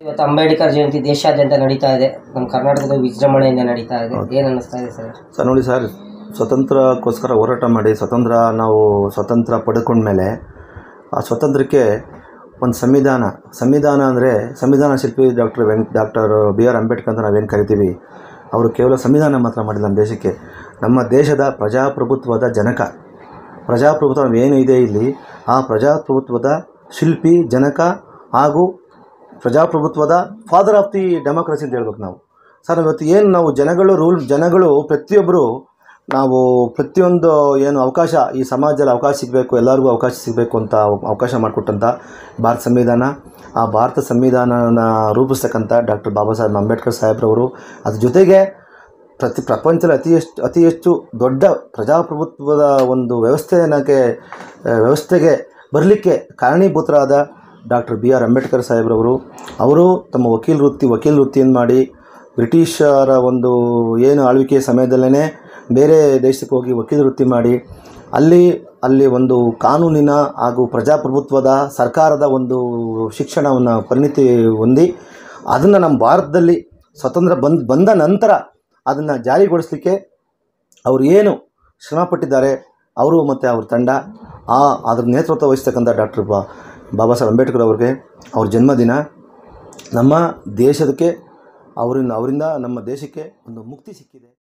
ಇವತ್ತು ಅಂಬೇಡ್ಕರ್ ಜಯಂತಿ ದೇಶಾದ್ಯಂತ ನಡೀತಾ ಇದೆ ನಮ್ಮ ಕರ್ನಾಟಕದ ವಿಜೃಂಭಣೆಯಿಂದ ನಡೀತಾ ಇದೆ ಏನು ಅನ್ನಿಸ್ತಾ ಇದೆ ಸರ್ ಸರ್ ನೋಡಿ ಸರ್ ಸ್ವತಂತ್ರಕ್ಕೋಸ್ಕರ ಹೋರಾಟ ಮಾಡಿ ಸ್ವತಂತ್ರ ನಾವು ಸ್ವತಂತ್ರ ಪಡ್ಕೊಂಡ್ಮೇಲೆ ಆ ಸ್ವತಂತ್ರಕ್ಕೆ ಒಂದು ಸಂವಿಧಾನ ಸಂವಿಧಾನ ಅಂದರೆ ಸಂವಿಧಾನ ಶಿಲ್ಪಿ ಡಾಕ್ಟರ್ ವೆಂಕ್ ಡಾಕ್ಟರ್ ಬಿ ಆರ್ ಅಂಬೇಡ್ಕರ್ ಅಂತ ನಾವೇನು ಕರಿತೀವಿ ಅವರು ಕೇವಲ ಸಂವಿಧಾನ ಮಾತ್ರ ಮಾಡಿಲ್ಲ ನಮ್ಮ ದೇಶಕ್ಕೆ ನಮ್ಮ ದೇಶದ ಪ್ರಜಾಪ್ರಭುತ್ವದ ಜನಕ ಪ್ರಜಾಪ್ರಭುತ್ವ ಏನು ಇದೆ ಇಲ್ಲಿ ಆ ಪ್ರಜಾಪ್ರಭುತ್ವದ ಶಿಲ್ಪಿ ಜನಕ ಹಾಗೂ ಪ್ರಜಾಪ್ರಭುತ್ವದ ಫಾದರ್ ಆಫ್ ದಿ ಡೆಮೋಕ್ರಸಿ ಅಂತ ಹೇಳ್ಬೇಕು ನಾವು ಸರ್ ಇವತ್ತು ಏನು ನಾವು ಜನಗಳು ರೂಲ್ ಜನಗಳು ಪ್ರತಿಯೊಬ್ಬರು ನಾವು ಪ್ರತಿಯೊಂದು ಏನು ಅವಕಾಶ ಈ ಸಮಾಜದಲ್ಲಿ ಅವಕಾಶ ಸಿಗಬೇಕು ಎಲ್ಲರಿಗೂ ಅವಕಾಶ ಸಿಗಬೇಕು ಅಂತ ಅವ- ಅವಕಾಶ ಮಾಡಿಕೊಟ್ಟಂಥ ಭಾರತ ಸಂವಿಧಾನ ಆ ಭಾರತ ಸಂವಿಧಾನನ ರೂಪಿಸ್ತಕ್ಕಂಥ ಡಾಕ್ಟರ್ ಬಾಬಾ ಸಾಹೇಬ್ ಅಂಬೇಡ್ಕರ್ ಸಾಹೇಬ್ರವರು ಅದ್ರ ಜೊತೆಗೆ ಪ್ರತಿ ಪ್ರಪಂಚದಲ್ಲಿ ಅತಿ ಹೆಚ್ಚು ಅತಿ ಹೆಚ್ಚು ದೊಡ್ಡ ಪ್ರಜಾಪ್ರಭುತ್ವದ ಒಂದು ವ್ಯವಸ್ಥೆಯನ್ನಕ್ಕೆ ಆ, ವ್ಯವಸ್ಥೆಗೆ ಬರಲಿಕ್ಕೆ ಕಾರಣೀಭೂತರಾದ ಡಾಕ್ಟರ್ ಬಿ ಆರ್ ಅಂಬೇಡ್ಕರ್ ಸಾಹೇಬ್ರವರು ಅವರು ತಮ್ಮ ವಕೀಲ ವೃತ್ತಿ ವಕೀಲ ವೃತ್ತಿಯನ್ನು ಮಾಡಿ ಬ್ರಿಟಿಷರ ಒಂದು ಏನು ಆಳ್ವಿಕೆ ಸಮಯದಲ್ಲೇ ಬೇರೆ ದೇಶಕ್ಕೆ ಹೋಗಿ ವಕೀಲ ವೃತ್ತಿ ಮಾಡಿ ಅಲ್ಲಿ ಅಲ್ಲಿ ಒಂದು ಕಾನೂನಿನ ಹಾಗೂ ಪ್ರಜಾಪ್ರಭುತ್ವದ ಸರ್ಕಾರದ ಒಂದು ಶಿಕ್ಷಣವನ್ನು ಪರಿಣಿತಿ ಹೊಂದಿ ಅದನ್ನು ನಮ್ಮ ಭಾರತದಲ್ಲಿ ಸ್ವತಂತ್ರ ಬಂದ್ ಬಂದ ನಂತರ ಅದನ್ನು ಜಾರಿಗೊಳಿಸಲಿಕ್ಕೆ ಅವರು ಏನು ಶ್ರಮಪಟ್ಟಿದ್ದಾರೆ ಅವರು ಮತ್ತು ಅವ್ರ ತಂಡ ಆ ಅದ್ರ ನೇತೃತ್ವ ವಹಿಸ್ತಕ್ಕಂಥ ಡಾಕ್ಟರ್ ಬಾ ಬಾಬಾ ಸಾಹೇಬ್ ಅಂಬೇಡ್ಕರ್ ಅವ್ರಿಗೆ ಅವ್ರ ಜನ್ಮದಿನ ನಮ್ಮ ದೇಶಕ್ಕೆ ಅವರಿಂದ ಅವರಿಂದ ನಮ್ಮ ದೇಶಕ್ಕೆ ಒಂದು ಮುಕ್ತಿ ಸಿಕ್ಕಿದೆ